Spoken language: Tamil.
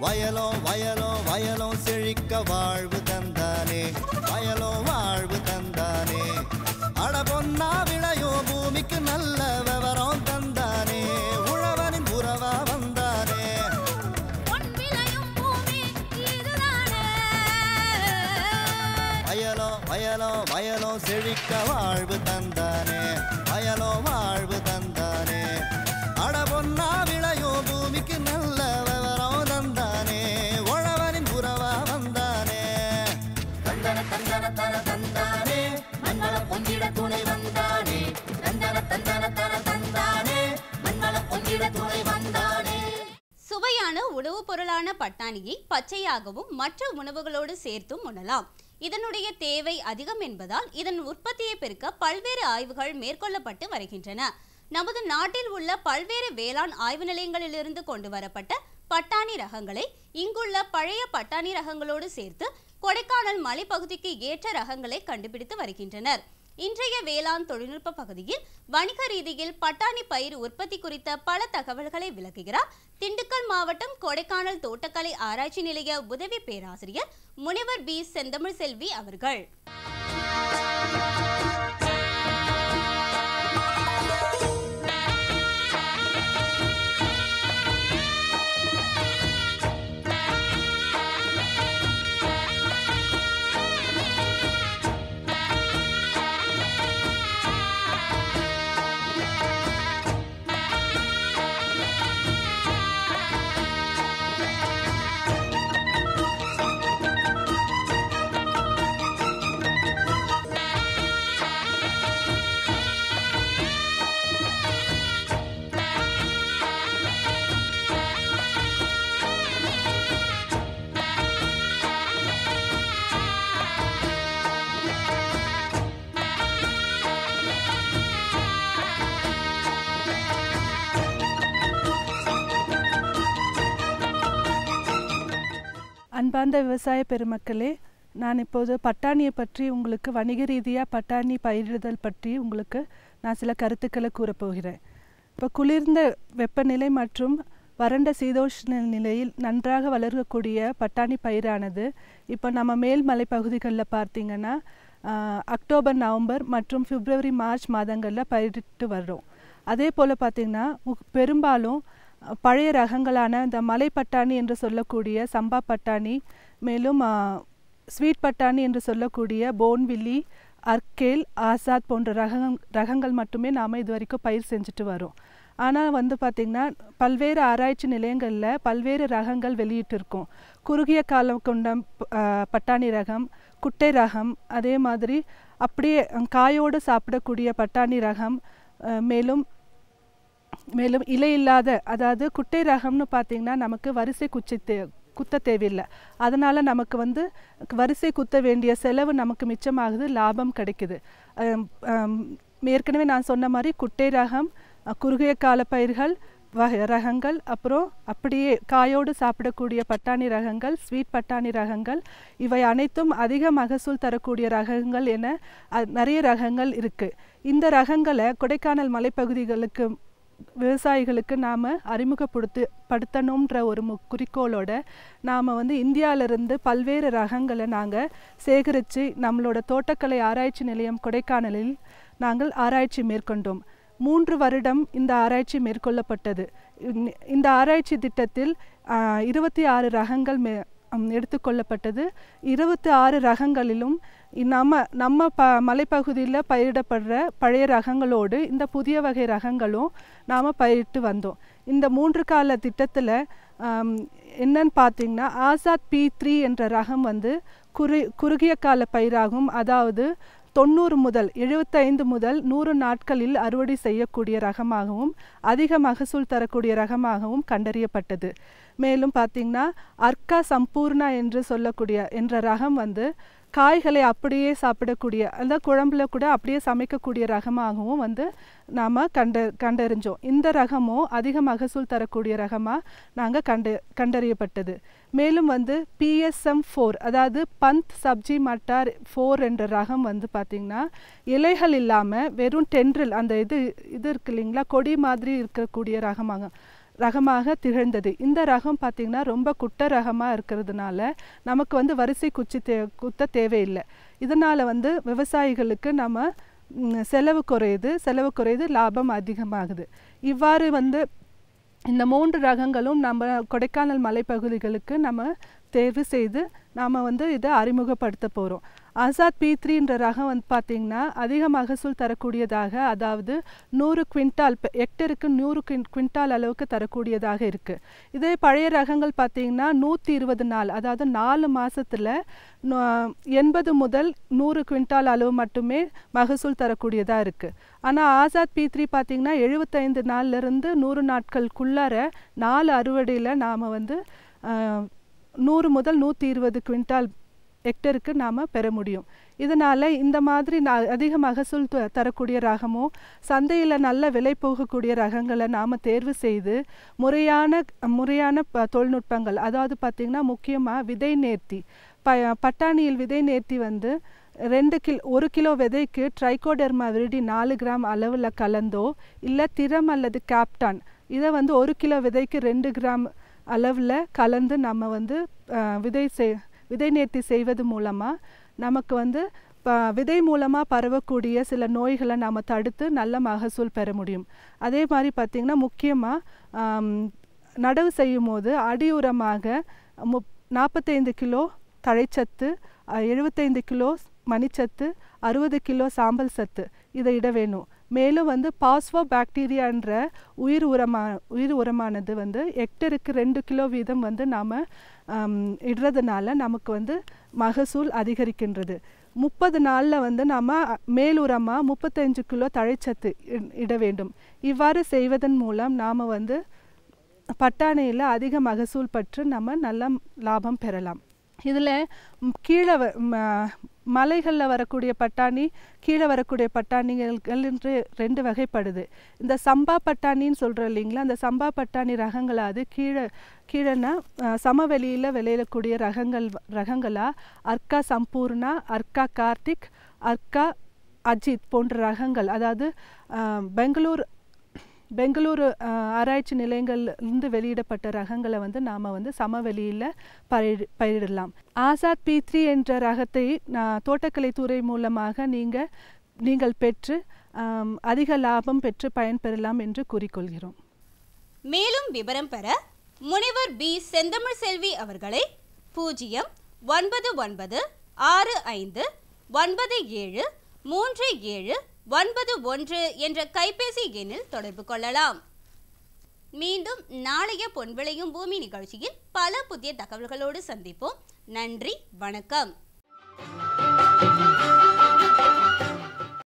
வயலோ வயலோ வயலோ செழிக்க வாழ்வு தந்தானே வயலோ வாழ்வு தந்தானே அட பொன்னா விளையோ பூமிக்கு நல்ல விவரம் தந்தானே உழவனின் உறவா வந்தானே பொன் விளையும் பூமி இதுதானே வயலோ வயலோ வயலோ செழிக்க வாழ்வு தந்தானே வயலோ வாழ்வு தந்தானே அட பொன்னா விளையோ பூமிக்கு நல்ல விவரம் தந்தானே உழவனின் உறவா வந்தானே தந்தன தந்தன தன தந்தானே மங்களம் பொங்கிட துணை வந்தானே தந்தன தந்தன தன தந்தானே மங்களம் பொங்கிட துணை வந்தானே சுவையான உணவுப் பொருளான பட்டாணியை பச்சையாகவும் மற்ற உணவுகளோடு சேர்த்தும் உண்ணலாம் இதனுடைய தேவை அதிகம் என்பதால் இதன் உற்பத்தியை பெருக்க பல்வேறு ஆய்வுகள் மேற்கொள்ளப்பட்டு வருகின்றன நமது நாட்டில் உள்ள பல்வேறு வேளாண் ஆய்வு நிலையங்களிலிருந்து கொண்டு வரப்பட்ட பட்டாணி ரகங்களை இங்குள்ள பழைய பட்டாணி ரகங்களோடு சேர்த்து கொடைக்கானல் மலைப்பகுதிக்கு ஏற்ற ரகங்களை கண்டுபிடித்து வருகின்றனர் இன்றைய வேளாண் தொழில்நுட்ப பகுதியில் வணிக ரீதியில் பட்டாணி பயிர் உற்பத்தி குறித்த பல தகவல்களை விளக்குகிறார் திண்டுக்கல் மாவட்டம் கொடைக்கானல் தோட்டக்கலை ஆராய்ச்சி நிலைய உதவி பேராசிரியர் முனைவர் பி செந்தமிழ் செல்வி அவர்கள் அன்பார்ந்த விவசாய பெருமக்களே நான் இப்போது பட்டாணியை பற்றி உங்களுக்கு வணிக ரீதியாக பட்டாணி பயிரிடுதல் பற்றி உங்களுக்கு நான் சில கருத்துக்களை கூறப்போகிறேன் இப்போ குளிர்ந்த வெப்பநிலை மற்றும் வறண்ட சீதோஷ்ண நிலையில் நன்றாக வளரக்கூடிய பட்டாணி பயிரானது இப்போ நம்ம மேல் மலைப்பகுதிகளில் பார்த்தீங்கன்னா ஆஹ், அக்டோபர் நவம்பர் மற்றும் பிப்ரவரி மார்ச் மாதங்களில் பயிரிட்டு வர்றோம் அதே போல் பார்த்திங்கன்னா முக்- பெரும்பாலும் அஹ், பழைய ரகங்களான இந்த மலை பட்டாணி என்று சொல்லக்கூடிய சம்பா பட்டாணி மேலும் ஆஹ், ஸ்வீட் பட்டாணி என்று சொல்லக்கூடிய போன்வில்லி அர்கேல் ஆசாத் போன்ற ரகங் ரகங்கள் மட்டுமே நாம் இது வரைக்கும் பயிர் செஞ்சுட்டு வரோம் ஆனால் வந்து பார்த்திங்கன்னா பல்வேறு ஆராய்ச்சி நிலையங்களில் பல்வேறு ரகங்கள் வெளியிட்டிருக்கோம் குறுகிய காலம் கொண்ட ப- ஆஹ், பட்டாணி ரகம் குட்டை ரகம் அதே மாதிரி அப்படியே அஹ், காயோடு சாப்பிடக்கூடிய பட்டாணி ரகம் அஹ், மேலும் மேலும் இலை இல்லாத அதாவது குட்டை ரகம்னு பார்த்தீங்கன்னா நமக்கு வரிசை குச்சி தே குத்த தேவையில்லை அதனால் நமக்கு வந்து வரிசை குத்த வேண்டிய செலவு நமக்கு மிச்சமாகுது லாபம் கிடைக்குது அம், அம், ஏற்கனவே நான் சொன்ன மாதிரி குட்டை ரகம் அஹ், குறுகிய கால பயிர்கள் வகை ரகங்கள் அப்புறம் அப்படியே காயோடு சாப்பிடக்கூடிய பட்டாணி ரகங்கள் ஸ்வீட் பட்டாணி ரகங்கள் இவை அனைத்தும் அதிக மகசூல் தரக்கூடிய ரகங்கள் என அஹ், நிறைய ரகங்கள் இருக்குது இந்த ரகங்களை கொடைக்கானல் மலைப்பகுதிகளுக்கு விவசாயிகளுக்கு நாம் அறிமுகப்படுத்து படுத்தணுன்ற ஒரு மு குறிக்கோளோட நாம் வந்து இந்தியாவிலிருந்து பல்வேறு ரகங்களை நாங்கள் சேகரித்து நம்மளோட தோட்டக்கலை ஆராய்ச்சி நிலையம் கொடைக்கானலில் நாங்கள் ஆராய்ச்சி மேற்கொண்டோம் மூன்று வருடம் இந்த ஆராய்ச்சி மேற்கொள்ளப்பட்டது இந்த- இந்த ஆராய்ச்சி திட்டத்தில் இருபத்தி ஆறு ரகங்கள் மே ம், எடுத்துக்கொள்ளப்பட்டது இருபத்தி ஆறு ரகங்களிலும் இ- நம்ம நம்ம ப மலைப்பகுதியில் பயிரிடப்படுற பழைய ரகங்களோடு இந்த புதிய வகை ரகங்களும் நாம் பயிரிட்டு வந்தோம் இந்த மூன்று கால திட்டத்தில் என்னன்னு பார்த்தீங்கன்னா ஆசாத் பி த்ரீ என்ற ரகம் வந்து குறு குறுகிய கால பயிராகும் அதாவது தொண்ணூறு முதல் எழுபத்தைந்து முதல் நூறு நாட்களில் அறுவடை செய்யக்கூடிய ரகமாகவும் அதிக மகசூல் தரக்கூடிய ரகமாகவும் கண்டறியப்பட்டது மேலும் பார்த்தீங்கன்னா அர்க்கா சம்பூர்ணா என்று சொல்லக்கூடிய என்ற ரகம் வந்து காய்களை அப்படியே சாப்பிடக்கூடிய அந்த குழம்புல கூட அப்படியே சமைக்கக்கூடிய ரகமாகவும் வந்து நாம் கண்டு கண்டறிஞ்சோம் இந்த ரகமும் அதிக மகசூல் தரக்கூடிய ரகமாக நாங்கள் கண்டு கண்டறியப்பட்டது மேலும் வந்து பிஎஸ்எம் ஃபோர் அதாவது பந்த் சப்ஜி மட்டார் ஃபோர் என்ற ரகம் வந்து பார்த்திங்கன்னா இலைகள் இல்லாமல் வெறும் டென்ட்ரில் அந்த இது இது இருக்கு இல்லைங்களா கொடி மாதிரி இருக்கக்கூடிய ரகமாக ரகமாக திகழ்ந்தது இந்த ரகம் பார்த்திங்கன்னா ரொம்ப குட்ட ரகமாக இருக்கிறதுனால நமக்கு வந்து வரிசை குச்சி தே குத்த தேவையில்லை இதனால் வந்து விவசாயிகளுக்கு நம்ம ம், செலவு குறையுது செலவு குறையுது லாபம் அதிகமாகுது இவ்வாறு வந்து இந்த மூன்று ரகங்களும் நம்ம கொடைக்கானல் மலைப்பகுதிகளுக்கு நம்ம தேர்வு செய்து நாம் வந்து இதை அறிமுகப்படுத்த போகிறோம் ஆசாத் பி த்ரீன்ற ரகம் வந்து பார்த்திங்கன்னா அதிக மகசூல் தரக்கூடியதாக அதாவது நூறு குவிண்டால் பெ- ஹெக்டருக்கு நூறு குவின் குவிண்டால் அளவுக்கு தரக்கூடியதாக இருக்குது இதே பழைய ரகங்கள் பார்த்திங்கன்னா நூற்றி இருபது நாள் அதாவது நாலு மாதத்தில் எண்பது முதல் நூறு குவிண்டால் அளவு மட்டுமே மகசூல் தரக்கூடியதாக இருக்குது ஆனால் ஆசாத் பி த்ரீ பார்த்திங்கன்னா எழுபத்தைந்து நாள்லேருந்து நூறு நாட்களுக்குள்ளார நாலு அறுவடையில் நாம் வந்து ஆஹ், நூறு முதல் நூற்றி இருபது குவிண்டால் ஹெக்டருக்கு நாம் பெற முடியும் இதனால் இந்த மாதிரி ந அதிக மகசூல் த- தரக்கூடிய ரகமும் சந்தையில் நல்ல விலை போகக்கூடிய ரகங்களை நாம் தேர்வு செய்து முறையான முறையான ப தொழில்நுட்பங்கள் அதாவது பார்த்திங்கன்னா முக்கியமாக விதை நேர்த்தி ப பட்டாணியில் விதை நேர்த்தி வந்து ரெண்டு கிலோ ஒரு கிலோ விதைக்கு ட்ரைகோடெர்மா விரிடி நாலு கிராம் அளவில் கலந்தோ இல்லை திரம் அல்லது கேப்டான் இதை வந்து ஒரு கிலோ விதைக்கு ரெண்டு கிராம் அளவில் கலந்து நம்ம வந்து அஹ், விதை செய் விதை நேர்த்தி செய்வது மூலமாக நமக்கு வந்து ப- விதை மூலமாக பரவக்கூடிய சில நோய்களை நாம் தடுத்து நல்ல மகசூல் பெற முடியும் அதே மாதிரி பார்த்திங்கன்னா முக்கியமாக நடவு செய்யும் போது அடி உரமாக முப் நாற்பத்தைந்து கிலோ தழைச்சத்து அஹ், எழுபத்தைந்து கிலோ மணிச்சத்து அறுபது கிலோ சாம்பல் சத்து இதை இட வேணும் மேலும் வந்து பாஸ்போ பாக்டீரியான்ற உயிர் உரமா உயிர் உரமானது வந்து ஹெக்டருக்கு ரெண்டு கிலோ வீதம் வந்து நாம் இடுறதுனால நமக்கு வந்து மகசூல் அதிகரிக்கின்றது முப்பது நாளில் வந்து நம்ம மேல் உரமாக முப்பத்தஞ்சு கிலோ தழைச்சத்து இ- இட வேண்டும் இவ்வாறு செய்வதன் மூலம் நாம் வந்து பட்டாணியில் அதிக மகசூல் பெற்று நம்ம நல்ல லாபம் பெறலாம் இதில் கீழே வ- ம- மலைகளில் வரக்கூடிய பட்டாணி கீழே வரக்கூடிய பட்டாணிகள் என்று ரெண்டு வகைப்படுது இந்த சம்பா பட்டாணின்னு சொல்கிறோம் இல்லைங்களா அந்த சம்பா பட்டாணி ரகங்களாவது கீழே கீழேனா அஹ், சமவெளியில் விளையக்கூடிய ரகங்கள் ரகங்களா அர்க்கா சம்பூர்ணா அர்க்கா கார்த்திக் அர்க்கா அஜித் போன்ற ரகங்கள் அதாவது அஹ், பெங்களூர் பெங்களூரு அஹ், ஆராய்ச்சி நிலையங்கள்லேருந்து வெளியிடப்பட்ட ரகங்களை வந்து நாம் வந்து சமவெளியில் பயிர் பயிரிடலாம் ஆசாத் பி த்ரீ என்ற ரகத்தை நான் தோட்டக்கலைத்துறை மூலமாக நீங்கள் நீங்கள் பெற்று ஆம், அதிக லாபம் பெற்று பயன்பெறலாம் என்று கூறிக்கொள்கிறோம் மேலும் விவரம் பெற முனைவர் பி செந்தமிழ் செல்வி அவர்களை பூஜ்ஜியம் ஒன்பது ஒன்பது ஆறு ஐந்து ஒன்பது ஏழு மூன்று ஏழு ஒன்பது ஒன்று என்ற கைபேசி எண்ணில் தொடர்பு கொள்ளலாம் மீண்டும் நாளைய பொன்விளையும் பூமி நிகழ்ச்சியில் பல புதிய தகவல்களோடு சந்திப்போம் நன்றி வணக்கம்